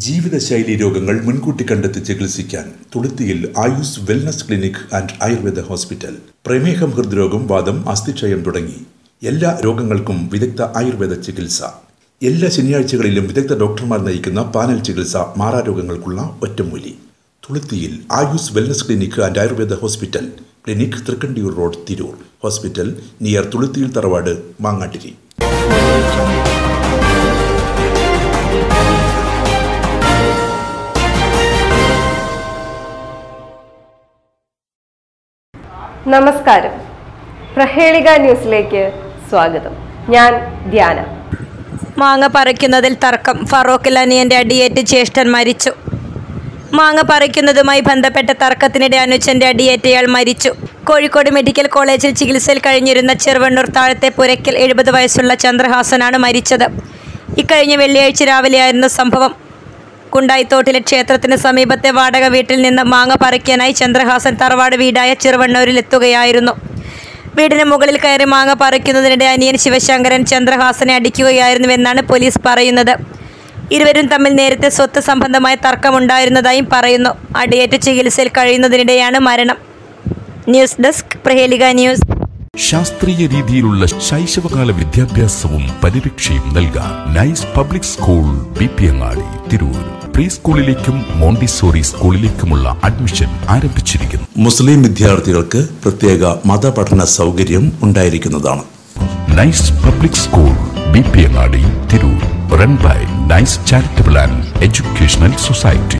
ജീവിതശൈലി രോഗങ്ങൾ മുൻകൂട്ടി കണ്ടെത്തി ചികിത്സിക്കാൻ Thuluthiyil Ayus wellness clinic and Ayurveda hospital പ്രമേഹം ഹൃദ്രോഗം വാദം അസ്ഥിക്ഷയം തുടങ്ങി എല്ലാ രോഗങ്ങൾക്കും വിദഗ്ധ ആയുർവേദ ചികിത്സ എല്ലാ ശനിയാഴ്ചകളിലും വിദഗ്ധ ഡോക്ടർമാർ നയിക്കുന്ന പാനൽ ചികിത്സ മാറാരോഗങ്ങൾക്കുള്ള ഒറ്റമൂലി Thuluthiyil Ayus wellness clinic and Ayurveda hospital clinic Thrikkandiyur road Tirur hospital near Thuluthiyil തറവാട് മാങ്ങാട്ടിരി നമസ്കാരം പ്രഹേളിക ന്യൂസിലേക്ക് സ്വാഗതം ഞാൻ ധ്യാന മാങ്ങ പറിക്കുന്നതിൽ തർക്കം ഫറോക്കിൽ അനിയന്റെ അടിയേറ്റ് ജ്യേഷ്ഠൻ മരിച്ചു മാങ്ങ പറിക്കുന്നതുമായി ബന്ധപ്പെട്ട തർക്കത്തിനിടെ അനുജന്റെ അടിയേറ്റയാൾ മരിച്ചു കോഴിക്കോട് മെഡിക്കൽ കോളേജിൽ ചികിത്സയിൽ കഴിഞ്ഞിരുന്ന ചെറുവണ്ണൂർ താഴത്തെ പുരയ്ക്കൽ എഴുപത് വയസ്സുള്ള ചന്ദ്രഹാസനാണ് മരിച്ചത് ഇക്കഴിഞ്ഞ വെള്ളിയാഴ്ച രാവിലെയായിരുന്നു സംഭവം കുണ്ടായിത്തോട്ടിലെ ക്ഷേത്രത്തിന് സമീപത്തെ വാടക വീട്ടിൽ നിന്ന് മാങ്ങ പറിക്കാനായി ചന്ദ്രഹാസൻ തറവാട് വീടായ ചെറുവണ്ണൂരിലെത്തുകയായിരുന്നു വീടിന് മുകളിൽ കയറി മാങ്ങ പറിക്കുന്നതിനിടെ അനിയൻ ശിവശങ്കരൻ ചന്ദ്രഹാസനെ അടിക്കുകയായിരുന്നുവെന്നാണ് പോലീസ് പറയുന്നത് ഇരുവരും തമ്മിൽ നേരത്തെ സ്വത്ത് സംബന്ധമായ തർക്കമുണ്ടായിരുന്നതായും പറയുന്നു അടിയേറ്റ് ചികിത്സയിൽ കഴിയുന്നതിനിടെയാണ് മരണം ന്യൂസ് ഡെസ്ക് പ്രഹേലിക ന്യൂസ് ശാസ്ത്രീയ രീതിയിലുള്ള ശൈശവകാല വിദ്യാഭ്യാസവും പരിരക്ഷയും നൽകാൻ nice public school B P Angadi Tirur pre സ്കൂളിലേക്കും മോണ്ടിസോറി സ്കൂളിലേക്കുമുള്ള അഡ്മിഷൻ ആരംഭിച്ചിരിക്കുന്നു മുസ്ലിം വിദ്യാർത്ഥികൾക്ക് പ്രത്യേക മതപഠന സൗകര്യം ഉണ്ടായിരിക്കുന്നതാണ് nice public school B P Angadi Tirur run by nice charitable and educational society